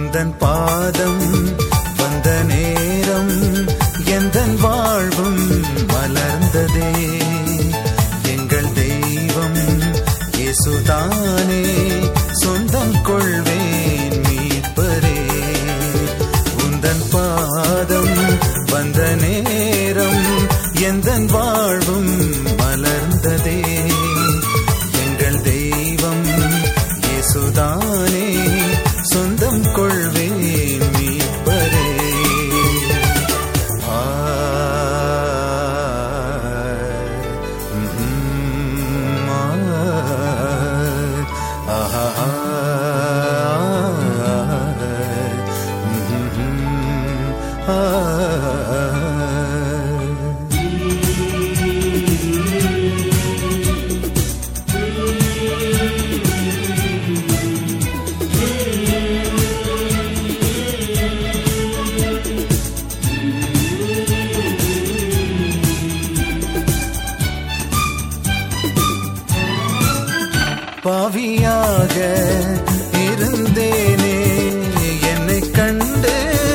உந்தன் பாதம் வந்த நேரம் எந்தன் வாழ்வும் மலர்ந்ததே எங்கள் தெய்வம் இயேசுதானே சொந்தம் கொள்வேன் மீட்பரே உந்தன் பாதம் வந்த நேரம் எந்தன் வாழ்வும் மலர்ந்ததே எங்கள் தெய்வம் இயேசுதானே சொந்தம் கொள்வேன் மீட்பரே ஆ ம், ஆ, ஆஹா, ம், ஆ. பாவியாக இருந்தேனே என்னை கண்டு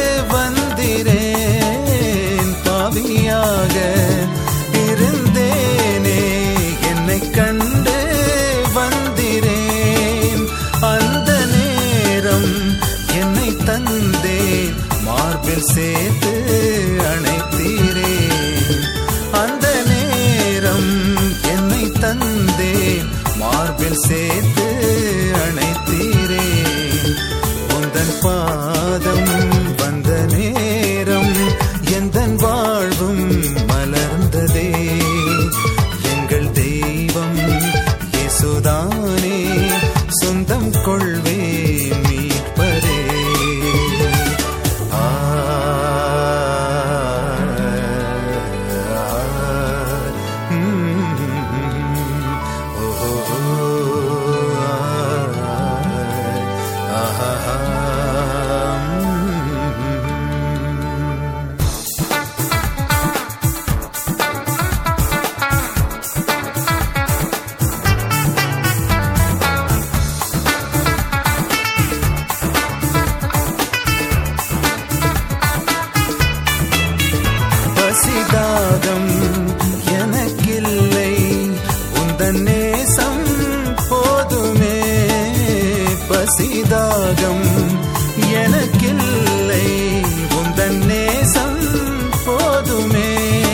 வந்திரேன் பாவியாக இருந்தேனே என்னை கண்டு வந்திரேன் அந்த நேரம் என்னை தந்தேன் மார்பில் சேர்த்து அணைத்தீரேன் அந்த நேரம் என்னை தந்தேன் மார்பில் சேர்த்து அணைத்தீரேன் உந்தன் பாதம் வந்த நேரம் எந்தன் வாழ்வும் மலர்ந்ததே எங்கள் தெய்வம் இயேசுதானே சொந்தம் கொள்வேன் மீட்பரே ஆ பசிதாகம் எனக்கில்லை உந்தன் நேசம் போதுமே பசிதாகம் எனக்கில்லை உந்தன் நேசம் போதுமே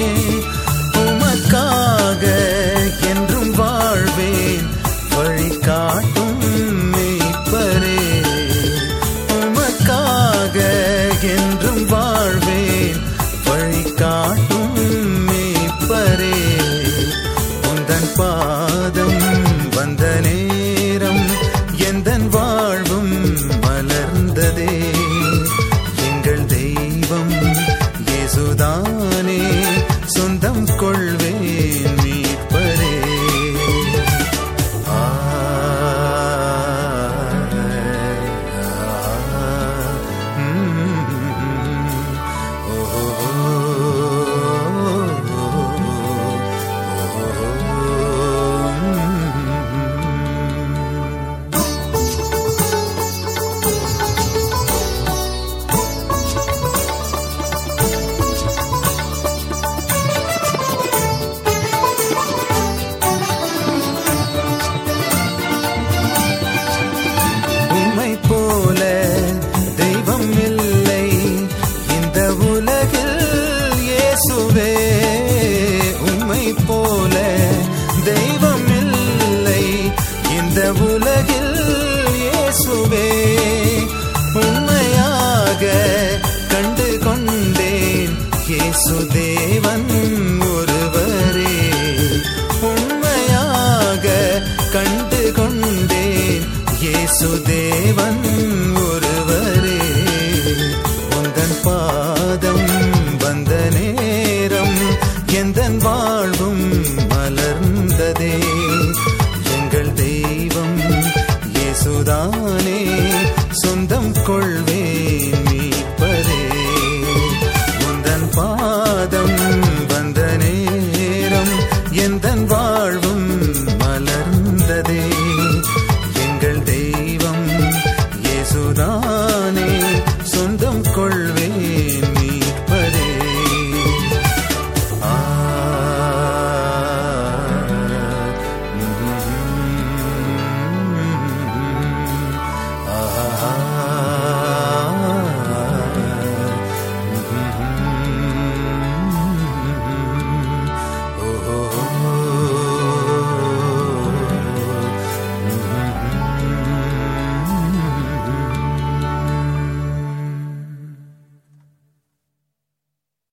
உமக்காக என்றும் வாழ்வேன் வழி காட்டும் மெய்ப்பரே உமக்காக என்றும் வாழ்வேன் வழி காட்டும் மேய்ப்பரே உந்தன் பாதம் வந்த நேரம் எந்தன் வாழ்வும் மலர்ந்ததே எங்கள் தெய்வம் இயேசுதானே சொந்தம் கொள்வேன் மீட்பரே ஆ உம்மை போல தெய்வம் இல்லை இந்த உலகில் இயேசுவே உம்மை போல தெய்வம் இல்லை இந்த உலகில் இயேசுவே உண்மையாக கண்டு கொண்டேன் இயேசு தேவன் ஒருவரே உண்மையாக கண்டு கொண்டேன் இயேசு தேவன் ஒருவரே உந்தன் பா